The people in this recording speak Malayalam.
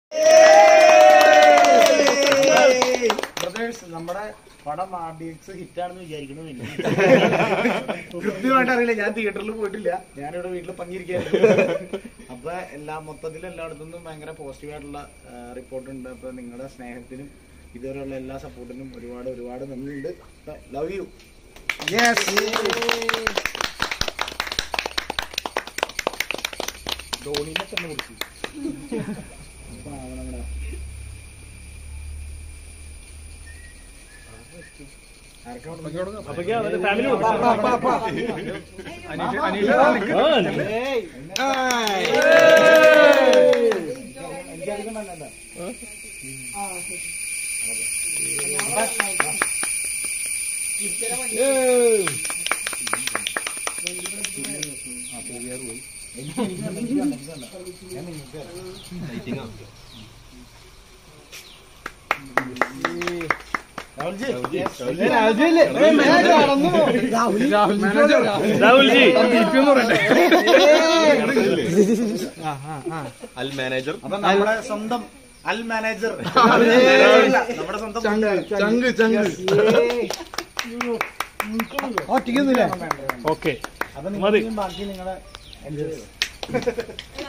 ബ്രദേഴ്സ് നമ്മുടെ പടം ആർ ഡി എക്സ് ഹിറ്റാണെന്ന് വിചാരിക്കണമെന്നില്ല കൃത്യമായിട്ട് അറിയില്ല ഞാൻ തിയേറ്ററിൽ പോയിട്ടില്ല ഞാനിവിടെ വീട്ടിൽ പങ്കിരിക്കായിരുന്നു അപ്പൊ എല്ലാ മൊത്തത്തിൽ എല്ലായിടത്തുനിന്നും ഭയങ്കര പോസിറ്റീവ് ആയിട്ടുള്ള റിപ്പോർട്ട് ഉണ്ട് അപ്പൊ നിങ്ങളുടെ സ്നേഹത്തിനും ഇതുവരെയുള്ള എല്ലാ സപ്പോർട്ടിനും ഒരുപാട് ഒരുപാട് നന്ദിയുണ്ട് ലവ് യു ധോണിനെ തന്നെ കുറിച്ച് രാഹുൽജി അൽ മാനേജർ അപ്പൊ നമ്മുടെ സ്വന്തം അൽ മാനേജർ നമ്മുടെ സ്വന്തം ചങ്ക് ചങ്ക് ഒറ്റയ്ക്കൊന്നുമില്ല ഓക്കെ അപ്പൊ മതി. നിങ്ങൾ ബാക്കി നിങ്ങളെ enjoy ചെയ്തോ.